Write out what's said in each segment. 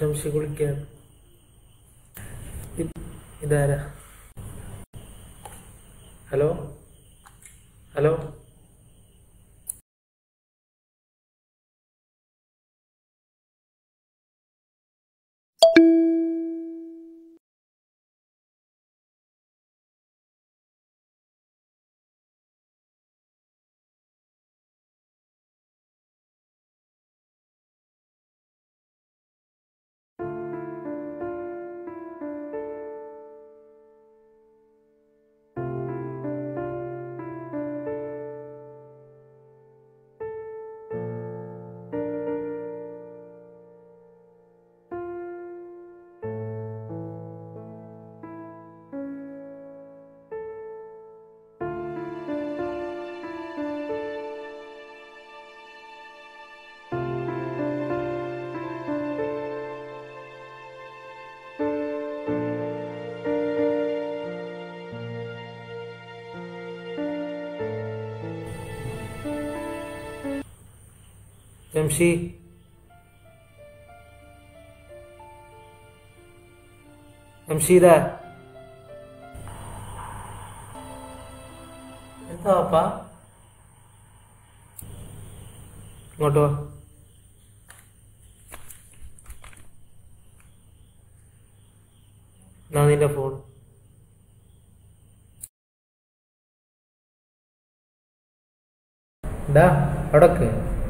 ജംഷി കുളിക്കാൻ ഇ- ഇതാരാ hello hello Jamshi Jamsheeda എന്താ പാപ്പാ ഇങ്ങോട്ട് വാ എന്നാ നിന്റെ ഫോൺ ഡാ അവിടക്ക്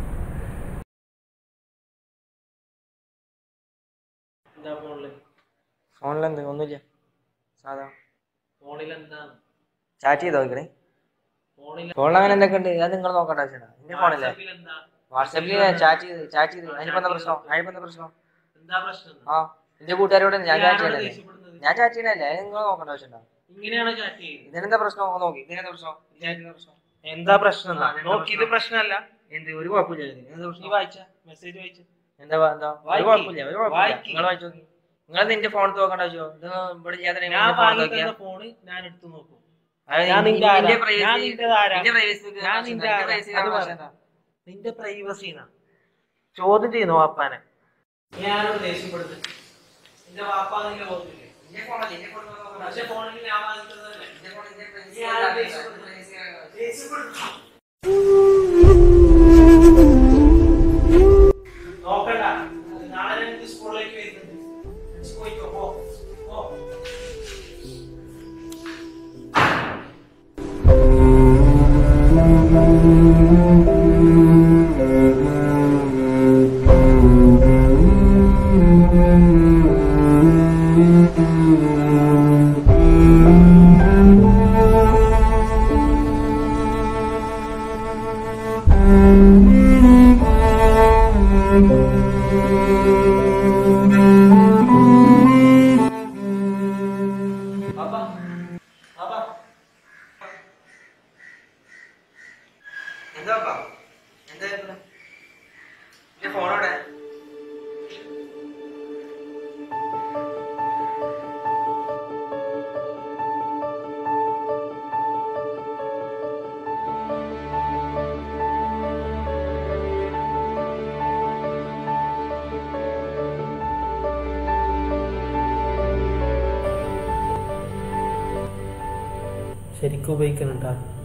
എന്താ ഫോണില് ഫോണിലെന്ത് ഒന്നുമില്ല സാധാ ഫോണിൽ എന്താ ചാറ്റ് ചെയ്ത് നോക്കണേ ഫോണിൽ ഫോണിൽ അങ്ങനെ എന്തൊക്കെ ഉണ്ട് അത് നിങ്ങൾ നോക്കേണ്ട ആവശ്യമില്ല എന്റെ ഫോണില്ലേ എന്താ വാട്സാപ്പിൽ ചാറ്റ് ചെയ്ത് ചാറ്റ് ചെയ്ത് അതിനിപ്പോ എന്താ പ്രശ്നം അതിനിപ്പോ എന്താ പ്രശ്നം എന്താ പ്രശ്നം ആ എന്റെ കൂട്ടുകാരോട് ഞാൻ ചാറ്റ് ഞാനാണ് ചെയ്യണല്ലേ ദേഷ്യപ്പെടുന്നത്. ഞാൻ ചാറ്റ് ചെയ്യണല്ലേ അത് നിങ്ങൾ നോക്കേണ്ട ആവശ്യമുണ്ടോ ഇങ്ങനെയാണോ ചാറ്റ് ചെയ്യുന്നത് ഇതിനെന്താ പ്രശ്നം ഒന്ന് നോക്കി ഇതിനെന്താ പ്രശ്നം ഇതിനെന്താ പ്രശ്നം എന്താ പ്രശ്നം എന്നാ? ആ, എന്താ നോക്കി ഇത് പ്രശ്നം? പ്രശ്നമല്ല എന്ത് ഒരു കുഴപ്പമില്ല ഇതിന്. എന്താ നീ പ്രശ്നം വായിച്ച മെസ്സേജ് വായിച്ച എന്താ വാ- എന്താ ഒരു വായിക്ക്. കുഴപ്പമില്ല ഒരു കുഴപ്പമില്ല വായിക്ക്. നിങ്ങൾ വായിച്ചു നോക്കി നിങ്ങൾ നിന്റെ ഫോൺ നോക്കേണ്ട ആവശ്യമോ ഇത് ഇവിടെ ചെയ്യാതെ ഞാൻ ഫോൺ വാങ്ങി നോക്കിയാ തന്ന ഫോണ് ഞാൻ എടുത്തു നോക്കും അത് ഞാൻ നിന്റെ നിന്റെ ആരാ? privacy- ഞാൻ നിന്റേത് ആരാ? നിന്റെ privacy ക്ക് ഞാൻ ആവശ്യം നിന്റെ എന്താ? ആരാ? privacy ക്ക് അത് ആവശ്യം പറ. എന്താ? നിന്റെ പ്രൈവസീന ചോദ്യം ചെയ്യുന്നു വാപ്പാനെ ഞാനോട് ദേഷ്യപ്പെടുന്നത് നിന്റെ വാപ്പ നിന്റെ ബോധമില്ലേ നിന്റെ ഫോണല്ലേ? നിന്റെ ഫോൺ നോക്കേണ്ട പക്ഷെ ആവശ്യം ഫോണിൽ ഞാൻ വാങ്ങി തന്നതല്ലേ നിന്റെ ഫോൺ നിന്റെ privacy നീ ക്ക് ആരാ ആവശ്യം ദേഷ്യപ്പെടുന്നത്? privacy ക്ക് ആവശ്യം ദേഷ്യപ്പെടുന്നു നോക്കണ്ട നാളെ എനിക്ക് സ്കൂളിലേക്ക് വരുന്നുണ്ട് ഇജ്ജ് പോയിക്കോ പോ പോ ബാബാ ബാബാ എന്താ പാ? എന്താ ഇത്? നിന്റെ ഫോൺ എവിടെ? ശരിക്കും ഉപയോഗിക്കുന്നുണ്ടാ